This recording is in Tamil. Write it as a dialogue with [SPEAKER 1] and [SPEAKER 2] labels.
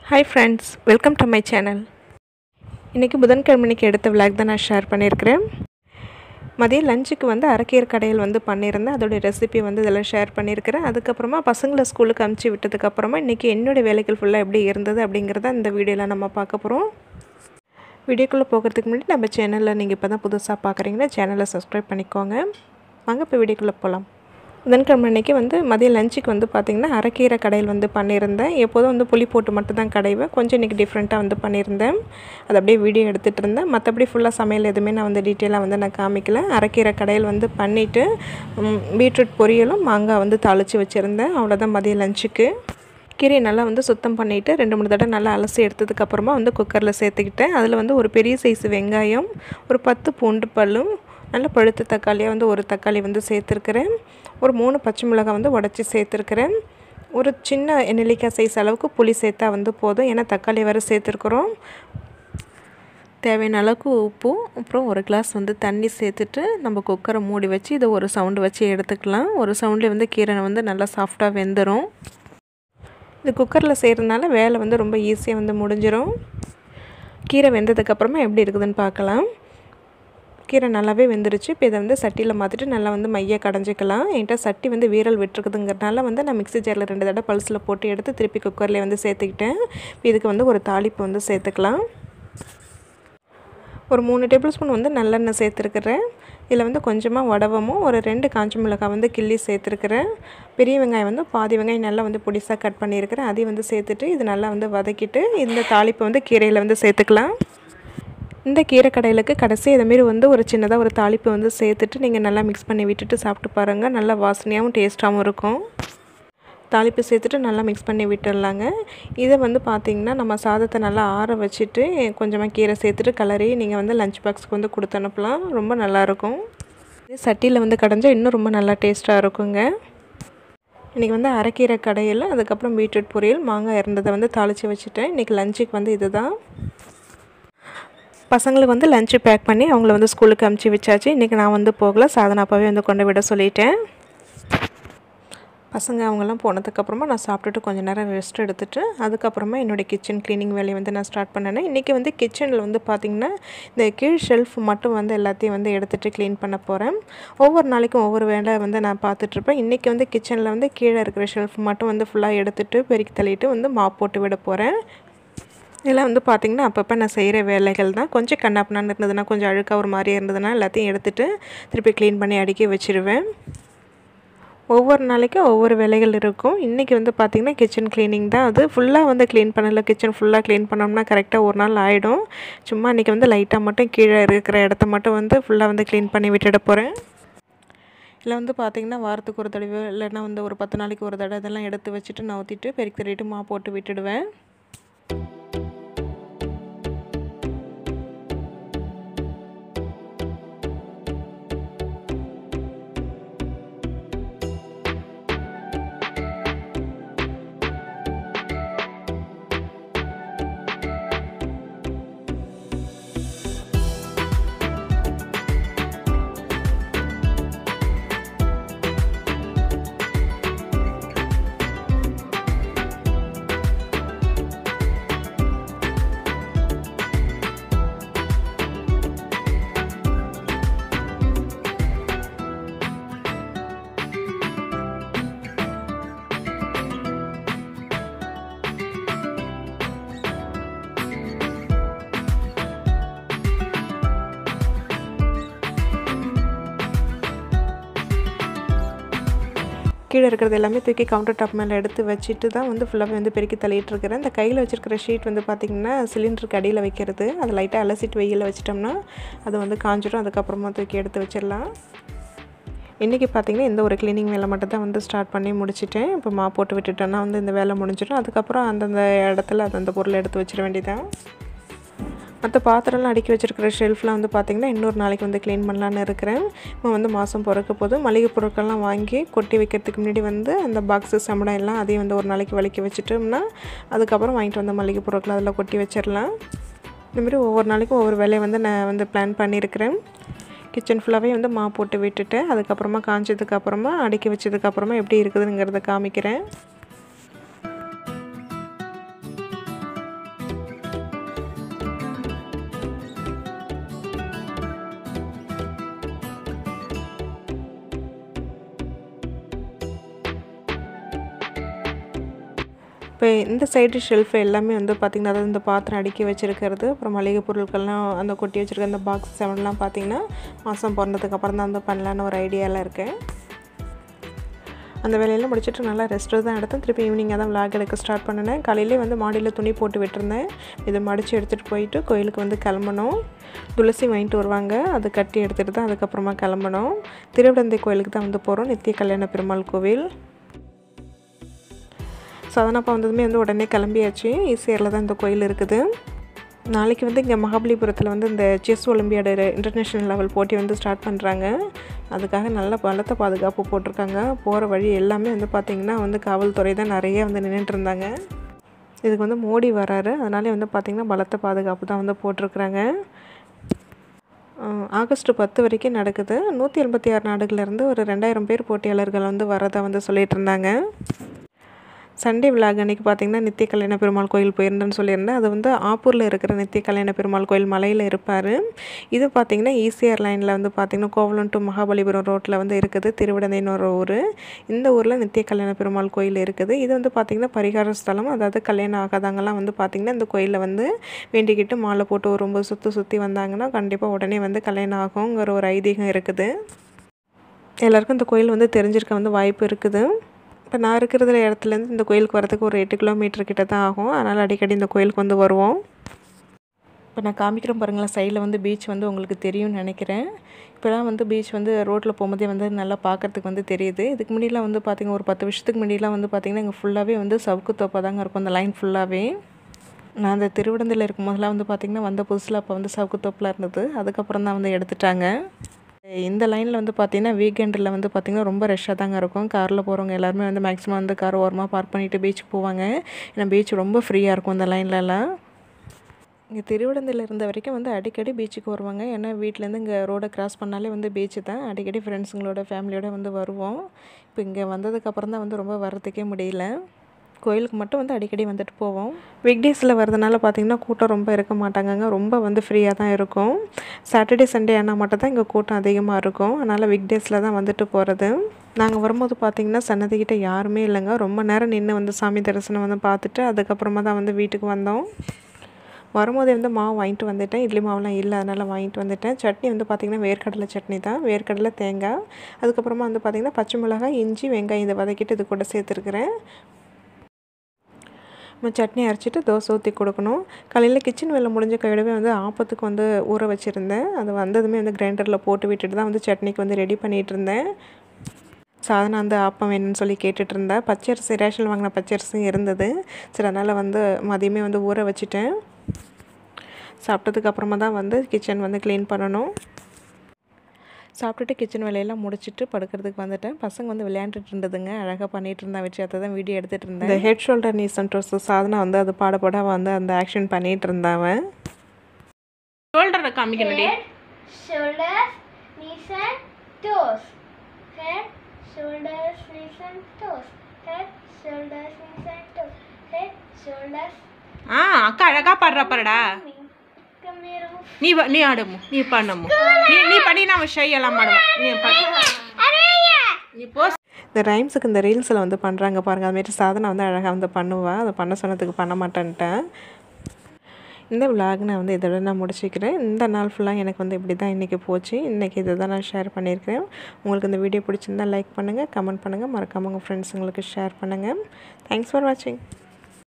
[SPEAKER 1] Hi friends welcome to my channel இன்றைக்கி புதன்கிழமைக்கு எடுத்த விளாக் தான் நான் ஷேர் பண்ணியிருக்கிறேன் மதியம் லஞ்சுக்கு வந்து அரைக்கீரை கடையில் வந்து பண்ணியிருந்தேன் அதோடைய ரெசிபி வந்து இதில் ஷேர் பண்ணியிருக்கிறேன் அதுக்கப்புறமா பசங்களை ஸ்கூலுக்கு அமுச்சு விட்டதுக்கப்புறமா இன்றைக்கி என்னுடைய வேலைகள் ஃபுல்லாக எப்படி இருந்தது அப்படிங்கிறத இந்த வீடியோவில் நம்ம பார்க்க போகிறோம் வீடியோக்குள்ளே போகிறதுக்கு முன்னாடி நம்ம சேனலில் நீங்கள் இப்போ தான் புதுசாக பார்க்குறீங்கன்னா சேனலை சப்ஸ்கிரைப் பண்ணிக்கோங்க வாங்க இப்போ வீடியோக்குள்ளே போகலாம் புதன்கிழமை அன்றைக்கி வந்து மதியம் லஞ்சுக்கு வந்து பார்த்திங்கன்னா அரைக்கீரை கடையில் வந்து பண்ணியிருந்தேன் எப்போதும் வந்து புளி போட்டு மட்டும் தான் கடைவேன் கொஞ்சம் இன்றைக்கி டிஃப்ரெண்ட்டாக வந்து பண்ணியிருந்தேன் அது அப்படியே வீடியோ எடுத்துகிட்டு இருந்தேன் மற்றபடி ஃபுல்லாக சமையல் எதுவுமே நான் வந்து டீட்டெயிலாக வந்து நான் காமிக்கல அரைக்கீரை கடையில் வந்து பண்ணிவிட்டு பீட்ரூட் பொரியலும் மாங்காய் வந்து தாளித்து வச்சுருந்தேன் அவ்வளோதான் மதியம் லஞ்சுக்கு கீரையை நல்லா வந்து சுத்தம் பண்ணிவிட்டு ரெண்டு மூணு தடவை நல்லா அலசி எடுத்ததுக்கப்புறமா வந்து குக்கரில் சேர்த்துக்கிட்டேன் அதில் வந்து ஒரு பெரிய சைஸ் வெங்காயம் ஒரு பத்து பூண்டு பல்லும் நல்ல பழுத்த தக்காளியாக வந்து ஒரு தக்காளி வந்து சேர்த்துருக்கிறேன் ஒரு மூணு பச்சை மிளகாய் வந்து உடச்சி சேர்த்துருக்கிறேன் ஒரு சின்ன நெல்லிக்காய் சைஸ் அளவுக்கு புளி சேர்த்தா வந்து போதும் ஏன்னா தக்காளி வேறு சேர்த்துருக்குறோம் தேவையான அளவுக்கு உப்பும் அப்புறம் ஒரு கிளாஸ் வந்து தண்ணி சேர்த்துட்டு நம்ம குக்கரை மூடி வச்சு இதை ஒரு சவுண்டு வச்சு எடுத்துக்கலாம் ஒரு சவுண்டில் வந்து கீரை வந்து நல்லா சாஃப்டாக வெந்துடும் இது குக்கரில் செய்கிறதுனால வேலை வந்து ரொம்ப ஈஸியாக வந்து முடிஞ்சிடும் கீரை வெந்ததுக்கப்புறமா எப்படி இருக்குதுன்னு பார்க்கலாம் கீரை நல்லாவே வெந்துருச்சு இப்போ இதை வந்து சட்டியில் மாற்றிட்டு நல்லா வந்து மைய கடைஞ்சிக்கலாம் என்கிட்ட சட்டி வந்து வீரல் விட்டுருக்குதுங்கிறனால வந்து நான் மிக்ஸி ஜாரில் ரெண்டு தடவை பல்ஸில் போட்டு எடுத்து திருப்பி குக்கர்லேயே வந்து சேர்த்துக்கிட்டேன் இப்போ இதுக்கு வந்து ஒரு தாளிப்பு வந்து சேர்த்துக்கலாம் ஒரு மூணு டேபிள் ஸ்பூன் வந்து நல்லெண்ணெய் சேர்த்துருக்குறேன் இதில் வந்து கொஞ்சமாக வடவமும் ஒரு ரெண்டு காஞ்ச மிளகாய் வந்து கிள்ளி சேர்த்துருக்குறேன் பெரிய வெங்காயம் வந்து பாதி வெங்காயம் நல்லா வந்து பொடிசாக கட் பண்ணியிருக்கிறேன் அதையும் வந்து சேர்த்துட்டு இது நல்லா வந்து வதக்கிட்டு இந்த தாளிப்பை வந்து கீரையில் வந்து சேர்த்துக்கலாம் இந்த கீரை கடையிலுக்கு கடைசி இதமாரி வந்து ஒரு சின்னதாக ஒரு தாளிப்பு வந்து சேர்த்துட்டு நீங்கள் நல்லா மிக்ஸ் பண்ணி விட்டுட்டு சாப்பிட்டு பாருங்கள் நல்லா வாசனையாகவும் டேஸ்ட்டாகவும் இருக்கும் தாளிப்பு சேர்த்துட்டு நல்லா மிக்ஸ் பண்ணி விட்டுடலாங்க இதை வந்து பார்த்திங்கன்னா நம்ம சாதத்தை நல்லா ஆற வச்சுட்டு கொஞ்சமாக கீரை சேர்த்துட்டு கலரி நீங்கள் வந்து லஞ்ச் பாக்ஸ்க்கு வந்து கொடுத்து அனுப்பலாம் ரொம்ப நல்லாயிருக்கும் சட்டியில் வந்து கடைஞ்சால் இன்னும் ரொம்ப நல்லா டேஸ்ட்டாக இருக்குங்க இன்றைக்கி வந்து அரைக்கீரை கடையில் அதுக்கப்புறம் பீட்ரூட் பொரியல் மாங்காய் இருந்ததை வந்து தாளித்து வச்சுட்டேன் இன்றைக்கி லஞ்சுக்கு வந்து இது தான் பசங்களுக்கு வந்து லஞ்சு பேக் பண்ணி அவங்கள வந்து ஸ்கூலுக்கு அமுச்சு வச்சாச்சு இன்றைக்கி நான் வந்து போகல சாதனாப்பாவே வந்து கொண்டு விட சொல்லிட்டேன் பசங்க அவங்கெல்லாம் போனதுக்கப்புறமா நான் சாப்பிட்டுட்டு கொஞ்சம் நேரம் ரெஸ்ட் எடுத்துகிட்டு அதுக்கப்புறமா என்னுடைய கிச்சன் க்ளீனிங் வேலையை வந்து நான் ஸ்டார்ட் பண்ணினேன் இன்றைக்கி வந்து கிச்சனில் வந்து பார்த்திங்கன்னா இந்த கீழ் ஷெல்ஃப் மட்டும் வந்து எல்லாத்தையும் வந்து எடுத்துகிட்டு க்ளீன் பண்ண போகிறேன் ஒவ்வொரு நாளைக்கும் ஒவ்வொரு வேலை வந்து நான் பார்த்துட்ருப்பேன் இன்றைக்கி வந்து கிச்சனில் வந்து கீழே இருக்கிற ஷெல்ஃப் மட்டும் வந்து ஃபுல்லாக எடுத்துகிட்டு பெருக்கி தள்ளிட்டு வந்து மாப் போட்டு விட போகிறேன் இதெல்லாம் வந்து பார்த்திங்கன்னா அப்பப்போ நான் செய்கிற வேலைகள் தான் கொஞ்சம் கண்ணாப்பண்ணான்னு இருந்ததுன்னா கொஞ்சம் அழுக்காக ஒரு மாதிரி இருந்ததுன்னா எல்லாத்தையும் எடுத்துகிட்டு திருப்பி க்ளீன் பண்ணி அடுக்கி வச்சுருவேன் ஒவ்வொரு நாளைக்கும் ஒவ்வொரு வேலைகள் இருக்கும் இன்றைக்கி வந்து பார்த்திங்கன்னா கிச்சன் க்ளீனிங் தான் அது ஃபுல்லாக வந்து க்ளீன் பண்ணல கிச்சன் ஃபுல்லாக க்ளீன் பண்ணோம்னா கரெக்டாக ஒரு நாள் ஆகிடும் சும்மா இன்றைக்கி வந்து லைட்டாக மட்டும் கீழே இருக்கிற இடத்த மட்டும் வந்து ஃபுல்லாக வந்து க்ளீன் பண்ணி விட்டுட போகிறேன் இதில் வந்து பார்த்திங்கன்னா வாரத்துக்கு ஒரு தடவை இல்லைன்னா வந்து ஒரு பத்து நாளைக்கு ஒரு தடவை இதெல்லாம் எடுத்து வச்சுட்டு நவுத்திட்டு பெருக்கி தள்ளிட்டு மா போட்டு விட்டுடுவேன் கீழே இருக்கிறது எல்லாமே தூக்கி கவுண்டர் டாப் மேலே எடுத்து வச்சுட்டு தான் வந்து ஃபுல்லாகவே வந்து பெருக்கி தள்ளிட்டு இருக்கிறேன் இந்த கையில் வச்சுருக்கிற ஷீட் வந்து பார்த்திங்கன்னா சிலிண்டருக்கு அடியில் வைக்கிறது அதை லைட்டாக அலசிட்டு வெயிலில் வச்சிட்டோம்னா அது வந்து காஞ்சிடும் அதுக்கப்புறமா தூக்கி எடுத்து வச்சிடலாம் இன்றைக்கி பார்த்திங்கன்னா இந்த ஒரு க்ளீனிங் வேலை மட்டும் தான் வந்து ஸ்டார்ட் பண்ணி முடிச்சிட்டேன் இப்போ மா போட்டு விட்டுட்டேன்னா வந்து இந்த வேலை முடிஞ்சிடும் அதுக்கப்புறம் அந்தந்த இடத்துல அந்தந்த பொருளை எடுத்து வச்சிட வேண்டியதான் மற்ற பாத்திரம்லாம் அடுக்கி வச்சுருக்கிற ஷெல்ஃப்லாம் வந்து பார்த்திங்கன்னா இன்னொரு நாளைக்கு வந்து க்ளீன் பண்ணலான்னு இருக்கிறேன் இப்போ வந்து மாதம் பிறக்க போது மளிகை பொருட்கள்லாம் வாங்கி கொட்டி வைக்கிறதுக்கு முன்னாடி வந்து அந்த பாக்ஸு சமடம் எல்லாம் அதையும் வந்து ஒரு நாளைக்கு வலிக்க வச்சுட்டோம்னா அதுக்கப்புறம் வாங்கிட்டு வந்த மளிகை பொருட்களை அதில் கொட்டி வச்சிடலாம் இந்தமாரி ஒவ்வொரு நாளைக்கும் ஒவ்வொரு வேலையை வந்து நான் வந்து பிளான் பண்ணியிருக்கிறேன் கிச்சன் ஃபுல்லாகவே வந்து மா போட்டு விட்டுட்டு அதுக்கப்புறமா காஞ்சதுக்கப்புறமா அடுக்கி வச்சதுக்கப்புறமா எப்படி இருக்குதுங்கிறத காமிக்கிறேன் இப்போ இந்த சைடு ஷெல்ஃப் எல்லாமே வந்து பார்த்திங்கன்னா அதாவது இந்த பாத்திரம் அடுக்கி வச்சுருக்கிறது அப்புறம் மளிகை பொருட்கள்லாம் அந்த கொட்டி வச்சுருக்க அந்த பாக்ஸ் செவன்லாம் பார்த்திங்கன்னா மாதம் பிறந்ததுக்கு அப்புறம் தான் வந்து பண்ணலான்னு ஒரு ஐடியாவில் இருக்கேன் அந்த வேலையெல்லாம் முடிச்சுட்டு நல்லா ரெஸ்ட்டு தான் எடுத்தேன் திருப்பி ஈவினிங்காக தான் விளாக் எடுக்க ஸ்டார்ட் பண்ணினேன் காலையிலே வந்து மாடியில் துணி போட்டு விட்டுருந்தேன் இதை மடித்து எடுத்துகிட்டு போயிட்டு கோயிலுக்கு வந்து கிளம்பணும் துளசி வாங்கிட்டு வருவாங்க அதை கட்டி எடுத்துகிட்டு தான் அதுக்கப்புறமா கிளம்பணும் திருவிடந்தை கோயிலுக்கு தான் வந்து போகிறோம் நித்திய கல்யாண பெருமாள் கோவில் சதனப்பா வந்ததுமே வந்து உடனே கிளம்பியாச்சு ஈசிஆரில் தான் இந்த கோயில் இருக்குது நாளைக்கு வந்து இங்கே மகாபலிபுரத்தில் வந்து இந்த செஸ் ஒலிம்பியாடு இன்டர்நேஷ்னல் லெவல் போட்டி வந்து ஸ்டார்ட் பண்ணுறாங்க அதுக்காக நல்ல பலத்த பாதுகாப்பு போட்டிருக்காங்க போகிற வழி எல்லாமே வந்து பார்த்திங்கன்னா வந்து காவல்துறை தான் நிறைய வந்து நின்றுட்டு இருந்தாங்க இதுக்கு வந்து மோடி வராரு அதனாலே வந்து பார்த்திங்கன்னா பலத்த பாதுகாப்பு தான் வந்து போட்டிருக்குறாங்க ஆகஸ்ட் பத்து வரைக்கும் நடக்குது நூற்றி எண்பத்தி ஆறு நாடுகள்லேருந்து ஒரு ரெண்டாயிரம் பேர் போட்டியாளர்கள் வந்து வரதா வந்து சொல்லிட்டு இருந்தாங்க சண்டே விழாக் அன்றைக்கி பார்த்திங்கன்னா நித்திய கல்யாண பெருமாள் கோயில் போயிருந்தேன்னு சொல்லியிருந்தேன் அது வந்து ஆப்பூரில் இருக்கிற நித்திய கல்யாண பெருமாள் கோயில் மலையில் இருப்பார் இது பார்த்திங்கன்னா ஈசிஆர் லைனில் வந்து பார்த்திங்கன்னா கோவலம் டு மகாபலிபுரம் ரோட்டில் வந்து இருக்குது திருவிடந்தைன்னு ஒரு ஊர் இந்த ஊரில் நித்திய கல்யாண பெருமாள் கோயில் இருக்குது இது வந்து பார்த்திங்கன்னா பரிகார ஸ்தலம் அதாவது கல்யாணம் ஆகாதவங்கலாம் வந்து பார்த்திங்கன்னா இந்த கோயிலில் வந்து வேண்டிக்கிட்டு மாலை போட்டு ஒரு ரொம்ப சுற்றி சுற்றி வந்தாங்கன்னா கண்டிப்பாக உடனே வந்து கல்யாணம் ஆகுங்கிற ஒரு ஐதீகம் இருக்குது எல்லாருக்கும் இந்த கோயில் வந்து தெரிஞ்சிருக்க வந்து வாய்ப்பு இருக்குது இப்போ நான் இருக்கிற இடத்துலேருந்து இந்த கோயிலுக்கு வரதுக்கு ஒரு எட்டு கிலோமீட்டர் கிட்ட தான் ஆகும் அதனால் அடிக்கடி இந்த கோயிலுக்கு வந்து வருவோம் இப்போ நான் காமிக்கிறேன் பாருங்களேன் சைடில் வந்து பீச் வந்து உங்களுக்கு தெரியும்னு நினைக்கிறேன் இப்போலாம் வந்து பீச் வந்து ரோட்டில் போகும்போதே வந்து நல்லா பார்க்குறதுக்கு வந்து தெரியுது இதுக்கு முன்னாடிலாம் வந்து பார்த்திங்கன்னா ஒரு பத்து வருஷத்துக்கு முன்னாடிலாம் வந்து பார்த்திங்கன்னா இங்கே ஃபுல்லாகவே வந்து சவுக்கு தோப்பாக தாங்க இருக்கும் அந்த லைன் ஃபுல்லாகவே நான் அந்த திருவிடந்தில் இருக்கும் போதெல்லாம் வந்து பார்த்திங்கன்னா வந்த புதுசில் அப்போ வந்து சவுக்கு தோப்பில் இருந்தது அதுக்கப்புறம் தான் வந்து எடுத்துட்டாங்க இந்த லைனில் வந்து பார்த்திங்கன்னா வீக்கெண்டில் வந்து பார்த்திங்கன்னா ரொம்ப ரஷ்ஷாக தாங்க இருக்கும் காரில் போகிறவங்க எல்லாருமே வந்து மேக்ஸிமம் வந்து கார் ஓரமாக பார்க் பண்ணிவிட்டு பீச்சுக்கு போவாங்க ஏன்னா பீச் ரொம்ப ஃப்ரீயாக இருக்கும் இந்த லைன்லலாம் இங்கே திருவிடந்தில் இருந்த வரைக்கும் வந்து அடிக்கடி பீச்சுக்கு வருவாங்க ஏன்னா வீட்டிலேருந்து இங்கே ரோடை கிராஸ் பண்ணாலே வந்து பீச்சு தான் அடிக்கடி ஃப்ரெண்ட்ஸுங்களோட ஃபேமிலியோட வந்து வருவோம் இப்போ இங்கே வந்ததுக்கப்புறம் தான் வந்து ரொம்ப வர்றதுக்கே முடியல கோயிலுக்கு மட்டும் வந்து அடிக்கடி வந்துட்டு போவோம் வீக்டேஸில் வரதுனால பார்த்திங்கன்னா கூட்டம் ரொம்ப இருக்க மாட்டாங்கங்க ரொம்ப வந்து ஃப்ரீயாக தான் இருக்கும் சாட்டர்டே சண்டே ஆனால் மட்டும் தான் இங்கே கூட்டம் அதிகமாக இருக்கும் அதனால் வீக்டேஸில் தான் வந்துட்டு போகிறது நாங்கள் வரும்போது பார்த்திங்கன்னா சன்னதிக்கிட்ட யாருமே இல்லைங்க ரொம்ப நேரம் நின்று வந்து சாமி தரிசனம் வந்து பார்த்துட்டு அதுக்கப்புறமா தான் வந்து வீட்டுக்கு வந்தோம் வரும்போதே வந்து மாவு வாங்கிட்டு வந்துட்டேன் இட்லி மாவுலாம் இல்லை அதனால் வாங்கிட்டு வந்துட்டேன் சட்னி வந்து பார்த்திங்கன்னா வேர்க்கடலை சட்னி தான் வேர்க்கடலை தேங்காய் அதுக்கப்புறமா வந்து பார்த்திங்கன்னா பச்சை மிளகாய் இஞ்சி வெங்காயம் இதை வதக்கிட்டு இது கூட சேர்த்துருக்குறேன் நம்ம சட்னி அரைச்சிட்டு தோசை ஊற்றி கொடுக்கணும் காலையில் கிச்சன் வேலை முடிஞ்ச கையோடவே வந்து ஆப்பத்துக்கு வந்து ஊற வச்சுருந்தேன் அது வந்ததுமே வந்து கிரைண்டரில் போட்டு விட்டுட்டு தான் வந்து சட்னிக்கு வந்து ரெடி பண்ணிகிட்டு இருந்தேன் சாதனை வந்து ஆப்பம் வேணும்னு சொல்லி கேட்டுட்டு இருந்தேன் பச்சரிசி ரேஷன் வாங்கின பச்சரிசியும் இருந்தது சரி அதனால் வந்து மதியமே வந்து ஊற வச்சுட்டேன் சாப்பிட்டதுக்கு அப்புறமா தான் வந்து கிச்சன் வந்து க்ளீன் பண்ணணும் சாப்பிட்டுட்டு கிச்சன் வேலையெல்லாம் முடிச்சுட்டு படுக்கிறதுக்கு வந்துட்டேன் பசங்க வந்து விளையாண்டுட்டு இருந்ததுங்க அழகாக பண்ணிட்டு இருந்தா வச்சு அதை தான் வீடியோ எடுத்துகிட்டு இருந்தேன் இந்த head shoulder knees and toes சாதனை வந்து அது பாட பாட வந்து அந்த ஆக்ஷன் பண்ணிட்டு இருந்தாவன் ஷோல்டரை காமிக்கணுடி
[SPEAKER 2] shoulders, knees and toes. Head, shoulders, knees and toes. Head, shoulders, knees and toes. Head, shoulders.
[SPEAKER 3] ஆ அக்கா அழகா பாடுறா பாருடா
[SPEAKER 2] Come here.
[SPEAKER 3] நீ வ- நீ ஆடுமு நீ பண்ணமு நீ நீ பண்ணி நான் ஷை எல்லாம் ஆடுவோம் நீ பண்ணு. நீ போ
[SPEAKER 1] இந்த ரைம்ஸுக்கு இந்த ரீல்ஸில் வந்து பண்ணுறாங்க பாருங்கள் அதுமாரி சாதனை வந்து அழகாக வந்து பண்ணுவேன் அதை பண்ண சொன்னதுக்கு பண்ண மாட்டேன்ட்டேன் இந்த விலாக் நான் வந்து இதோட நான் முடிச்சுக்கிறேன் இந்த நாள் ஃபுல்லாக எனக்கு வந்து இப்படி தான் இன்றைக்கி போச்சு இன்றைக்கி இதை தான் நான் ஷேர் பண்ணியிருக்கிறேன் உங்களுக்கு இந்த வீடியோ பிடிச்சிருந்தா லைக் பண்ணுங்கள் கமெண்ட் பண்ணுங்கள் மறக்காமல் உங்கள் ஃப்ரெண்ட்ஸுங்களுக்கு ஷேர் பண்ணுங்கள் தேங்க்ஸ் ஃபார் வாட்சிங்